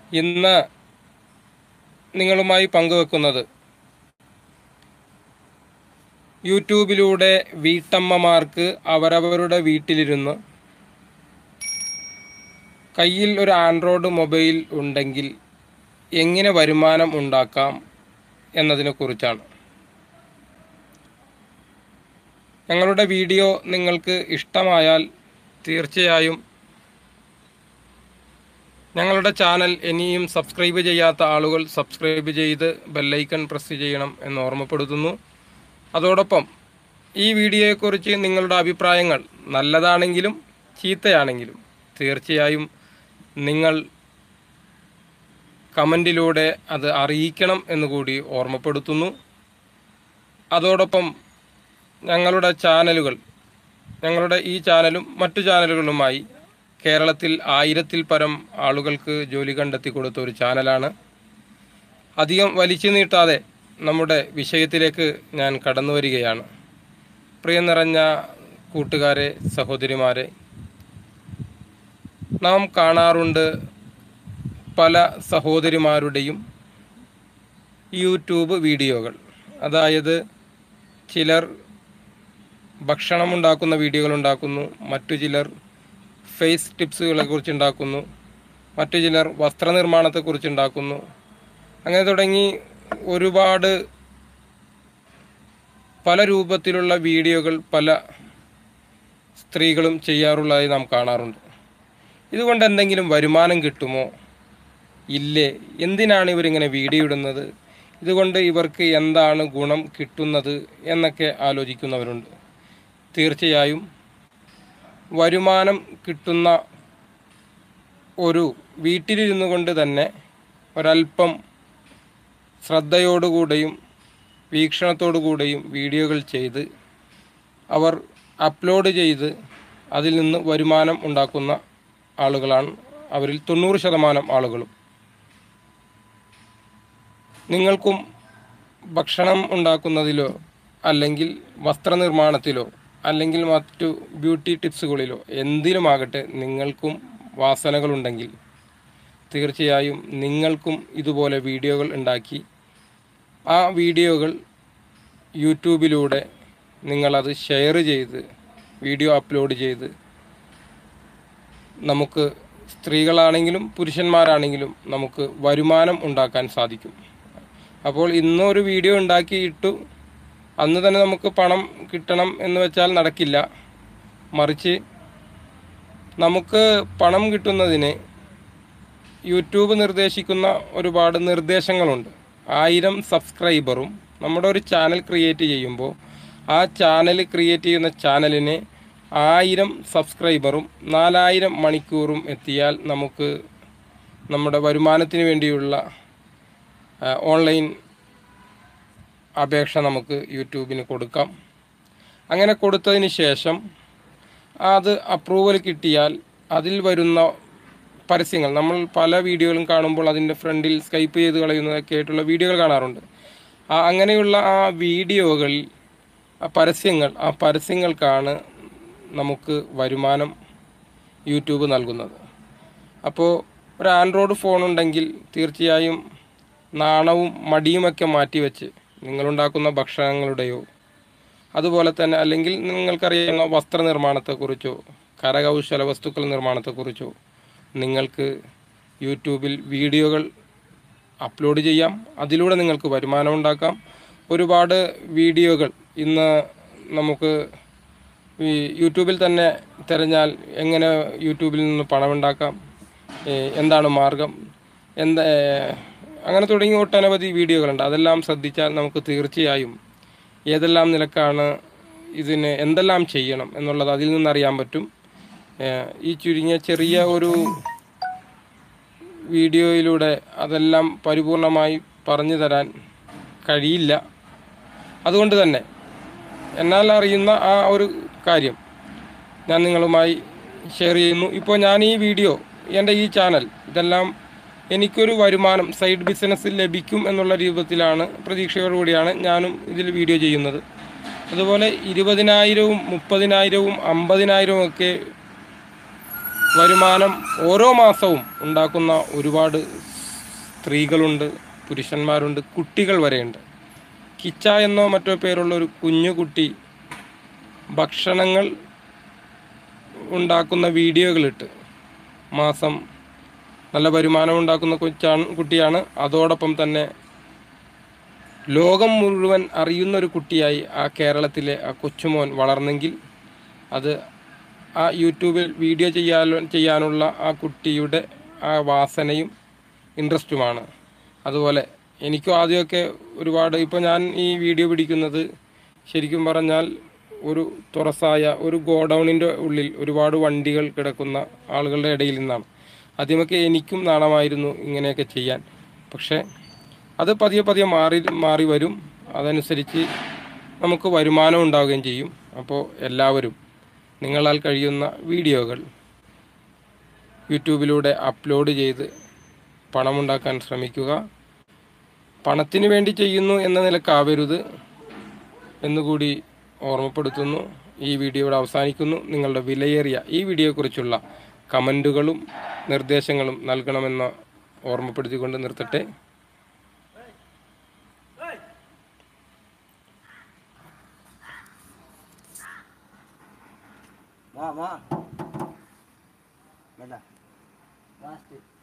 ഇന്ന് നിങ്ങളുമായി പങ്കുവെക്കുന്നത് യൂട്യൂബിലൂടെ വീട്ടമ്മമാർക്ക് അവരവരുടെ വീട്ടിലിരുന്ന് കയ്യിൽ ഒരു ആൻഡ്രോയിഡ് മൊബൈൽ ഉണ്ടെങ്കിൽ എങ്ങനെ വരുമാനം ഉണ്ടാക്കാം എന്നതിനെക്കുറിച്ചാണ് ഞങ്ങളുടെ വീഡിയോ നിങ്ങൾക്ക് ഇഷ്ടമായാൽ തീർച്ചയായും ഞങ്ങളുടെ ചാനൽ ഇനിയും സബ്സ്ക്രൈബ് ചെയ്യാത്ത ആളുകൾ സബ്സ്ക്രൈബ് ചെയ്ത് ബെല്ലൈക്കൺ പ്രസ് ചെയ്യണം എന്ന് ഓർമ്മപ്പെടുത്തുന്നു അതോടൊപ്പം ഈ വീഡിയോയെക്കുറിച്ച് നിങ്ങളുടെ അഭിപ്രായങ്ങൾ നല്ലതാണെങ്കിലും ചീത്തയാണെങ്കിലും തീർച്ചയായും നിങ്ങൾ കമൻറ്റിലൂടെ അത് അറിയിക്കണം എന്നുകൂടി ഓർമ്മപ്പെടുത്തുന്നു അതോടൊപ്പം ഞങ്ങളുടെ ചാനലുകൾ ഞങ്ങളുടെ ഈ ചാനലും മറ്റു ചാനലുകളുമായി കേരളത്തിൽ ആയിരത്തിൽ പരം ആളുകൾക്ക് ജോലി കണ്ടെത്തി കൊടുത്ത ഒരു ചാനലാണ് അധികം വലിച്ചു നീട്ടാതെ നമ്മുടെ വിഷയത്തിലേക്ക് ഞാൻ കടന്നു വരികയാണ് പ്രിയ നിറഞ്ഞ കൂട്ടുകാരെ സഹോദരിമാരെ നാം കാണാറുണ്ട് പല സഹോദരിമാരുടെയും യൂട്യൂബ് വീഡിയോകൾ അതായത് ചിലർ ഭക്ഷണം ഉണ്ടാക്കുന്ന വീഡിയോകൾ ഉണ്ടാക്കുന്നു മറ്റു ചിലർ ഫേസ് ടിപ്സുകളെ കുറിച്ച് ഉണ്ടാക്കുന്നു മറ്റു ചിലർ വസ്ത്രനിർമ്മാണത്തെക്കുറിച്ച് ഉണ്ടാക്കുന്നു അങ്ങനെ തുടങ്ങി ഒരുപാട് പല രൂപത്തിലുള്ള വീഡിയോകൾ പല സ്ത്രീകളും ചെയ്യാറുള്ളതായി നാം കാണാറുണ്ട് ഇതുകൊണ്ട് എന്തെങ്കിലും വരുമാനം കിട്ടുമോ ഇല്ലേ എന്തിനാണ് ഇവരിങ്ങനെ വീഡിയോ ഇടുന്നത് ഇതുകൊണ്ട് ഇവർക്ക് എന്താണ് ഗുണം കിട്ടുന്നത് എന്നൊക്കെ ആലോചിക്കുന്നവരുണ്ട് തീർച്ചയായും വരുമാനം കിട്ടുന്ന ഒരു വീട്ടിലിരുന്നു കൊണ്ട് തന്നെ ഒരല്പം ശ്രദ്ധയോടുകൂടെയും വീക്ഷണത്തോടുകൂടെയും വീഡിയോകൾ ചെയ്ത് അവർ അപ്ലോഡ് ചെയ്ത് അതിൽ നിന്ന് വരുമാനം ഉണ്ടാക്കുന്ന ആളുകളാണ് അവരിൽ തൊണ്ണൂറ് ശതമാനം ആളുകളും നിങ്ങൾക്കും ഭക്ഷണം ഉണ്ടാക്കുന്നതിലോ അല്ലെങ്കിൽ വസ്ത്രനിർമ്മാണത്തിലോ അല്ലെങ്കിൽ മറ്റു ബ്യൂട്ടി ടിപ്സുകളിലോ എന്തിലുമാകട്ടെ നിങ്ങൾക്കും വാസനകളുണ്ടെങ്കിൽ തീർച്ചയായും നിങ്ങൾക്കും ഇതുപോലെ വീഡിയോകൾ ഉണ്ടാക്കി ആ വീഡിയോകൾ യൂട്യൂബിലൂടെ നിങ്ങളത് ഷെയർ ചെയ്ത് വീഡിയോ അപ്ലോഡ് ചെയ്ത് നമുക്ക് സ്ത്രീകളാണെങ്കിലും പുരുഷന്മാരാണെങ്കിലും നമുക്ക് വരുമാനം ഉണ്ടാക്കാൻ സാധിക്കും അപ്പോൾ ഇന്നൊരു വീഡിയോ ഉണ്ടാക്കി ഇട്ടു അന്ന് തന്നെ നമുക്ക് പണം കിട്ടണം എന്ന് വെച്ചാൽ നടക്കില്ല മറിച്ച് നമുക്ക് പണം കിട്ടുന്നതിന് യൂട്യൂബ് നിർദ്ദേശിക്കുന്ന ഒരുപാട് നിർദ്ദേശങ്ങളുണ്ട് ആയിരം സബ്സ്ക്രൈബറും നമ്മുടെ ഒരു ചാനൽ ക്രിയേറ്റ് ചെയ്യുമ്പോൾ ആ ചാനൽ ക്രിയേറ്റ് ചെയ്യുന്ന ചാനലിന് ആയിരം സബ്സ്ക്രൈബറും നാലായിരം മണിക്കൂറും എത്തിയാൽ നമുക്ക് നമ്മുടെ വരുമാനത്തിന് വേണ്ടിയുള്ള ആ, ഓൺലൈൻ അപേക്ഷ നമുക്ക് യൂട്യൂബിന് കൊടുക്കാം അങ്ങനെ കൊടുത്തതിന് ശേഷം അത് അപ്രൂവൽ കിട്ടിയാൽ അതിൽ വരുന്ന പരസ്യങ്ങൾ നമ്മൾ പല വീഡിയോകളും കാണുമ്പോൾ അതിൻ്റെ ഫ്രണ്ടിൽ സ്കൈപ്പ് ചെയ്ത് കളയുന്നതൊക്കെ ആയിട്ടുള്ള വീഡിയോകൾ കാണാറുണ്ട് ആ അങ്ങനെയുള്ള ആ വീഡിയോകളിൽ ആ പരസ്യങ്ങൾ ആ പരസ്യങ്ങൾക്കാണ് നമുക്ക് വരുമാനം യൂട്യൂബ് നൽകുന്നത് അപ്പോൾ ഒരു ആൻഡ്രോയിഡ് ഫോൺ ഉണ്ടെങ്കിൽ തീർച്ചയായും നാണവും മടിയുമൊക്കെ മാറ്റിവെച്ച് നിങ്ങളുണ്ടാക്കുന്ന ഭക്ഷണങ്ങളുടെയോ അതുപോലെ തന്നെ അല്ലെങ്കിൽ നിങ്ങൾക്കറിയാവുന്ന വസ്ത്രനിർമ്മാണത്തെക്കുറിച്ചോ കരകൗശല വസ്തുക്കൾ നിർമ്മാണത്തെക്കുറിച്ചോ നിങ്ങൾക്ക് യൂട്യൂബിൽ വീഡിയോകൾ അപ്ലോഡ് ചെയ്യാം അതിലൂടെ നിങ്ങൾക്ക് വരുമാനം ഉണ്ടാക്കാം ഒരുപാട് വീഡിയോകൾ ഇന്ന് നമുക്ക് ഈ യൂട്യൂബിൽ തന്നെ തിരഞ്ഞാൽ എങ്ങനെ യൂട്യൂബിൽ നിന്ന് പണമുണ്ടാക്കാം ഏ, എന്താണ് മാർഗം എന്താ ഏ, അങ്ങനെ തുടങ്ങി ഒട്ടനവധി വീഡിയോകളുണ്ട് അതെല്ലാം ശ്രദ്ധിച്ചാൽ നമുക്ക് തീർച്ചയായും ഏതെല്ലാം നിലക്കാണ് ഇതിന് എന്തെല്ലാം ചെയ്യണം എന്നുള്ളത് അതിൽ നിന്നറിയാൻ പറ്റും ഏ, ഈ ചുരുങ്ങിയ ചെറിയ ഒരു വീഡിയോയിലൂടെ അതെല്ലാം പരിപൂർണമായി പറഞ്ഞു തരാൻ കഴിയില്ല അതുകൊണ്ട് തന്നെ എന്നാൽ അറിയുന്ന ആ ഒരു കാര്യം ഞാൻ നിങ്ങളുമായി ഷെയർ ചെയ്യുന്നു ഇപ്പോൾ ഞാൻ ഈ വീഡിയോ എൻ്റെ ഈ ചാനൽ ഇതെല്ലാം എനിക്കൊരു വരുമാനം സൈഡ് ബിസിനസ് ലഭിക്കും എന്നുള്ള രൂപത്തിലാണ് പ്രതീക്ഷയോടുകൂടിയാണ് ഞാനും ഇതിൽ വീഡിയോ ചെയ്യുന്നത് അതുപോലെ ഇരുപതിനായിരവും മുപ്പതിനായിരവും അമ്പതിനായിരവും ഒക്കെ വരുമാനം ഓരോ മാസവും ഉണ്ടാക്കുന്ന ഒരുപാട് സ്ത്രീകളുണ്ട് പുരുഷന്മാരുണ്ട് കുട്ടികൾ വരെയുണ്ട് കിച്ച എന്നോ മറ്റോ പേരുള്ള ഒരു കുഞ്ഞു കുട്ടി ഭക്ഷണങ്ങൾ ഉണ്ടാക്കുന്ന വീഡിയോകളിട്ട് മാസം നല്ല വരുമാനം ഉണ്ടാക്കുന്ന കൊച്ചാണ് കുട്ടിയാണ് അതോടൊപ്പം തന്നെ ലോകം മുഴുവൻ അറിയുന്ന ഒരു കുട്ടിയായി ആ കേരളത്തിലെ ആ കൊച്ചുമോൻ വളർന്നെങ്കിൽ അത് ആ യൂട്യൂബിൽ വീഡിയോ ചെയ്യാൻ ചെയ്യാനുള്ള ആ കുട്ടിയുടെ ആ വാസനയും ഇൻട്രസ്റ്റുമാണ് അതുപോലെ എനിക്കും ആദ്യമൊക്കെ ഒരുപാട് ഇപ്പോൾ ഞാൻ ഈ വീഡിയോ പിടിക്കുന്നത് ശരിക്കും പറഞ്ഞാൽ ഒരു തുറസായ ഒരു ഗോഡൗണിൻ്റെ ഉള്ളിൽ ഒരുപാട് വണ്ടികൾ കിടക്കുന്ന ആളുകളുടെ ഇടയിൽ നിന്നാണ് ആദ്യമൊക്കെ എനിക്കും നാണമായിരുന്നു ഇങ്ങനെയൊക്കെ ചെയ്യാൻ പക്ഷേ അത് പതിയെ പതിയെ മാറി മാറി വരും അതനുസരിച്ച് നമുക്ക് വരുമാനം ഉണ്ടാവുകയും ചെയ്യും അപ്പോൾ എല്ലാവരും നിങ്ങളാൽ കഴിയുന്ന വീഡിയോകൾ യൂട്യൂബിലൂടെ അപ്ലോഡ് ചെയ്ത് പണമുണ്ടാക്കാൻ ശ്രമിക്കുക പണത്തിന് വേണ്ടി ചെയ്യുന്നു എന്ന നിലക്കാവരുത് എന്നുകൂടി ഓർമ്മപ്പെടുത്തുന്നു ഈ വീഡിയോ ഇവിടെ അവസാനിക്കുന്നു നിങ്ങളുടെ വിലയേറിയ ഈ വീഡിയോയെക്കുറിച്ചുള്ള കമൻറ്റുകളും നിർദ്ദേശങ്ങളും നൽകണമെന്ന് ഓർമ്മപ്പെടുത്തിക്കൊണ്ട് നിർത്തട്ടെ വാ വാ വേണ്ട ലാസ്റ്റ്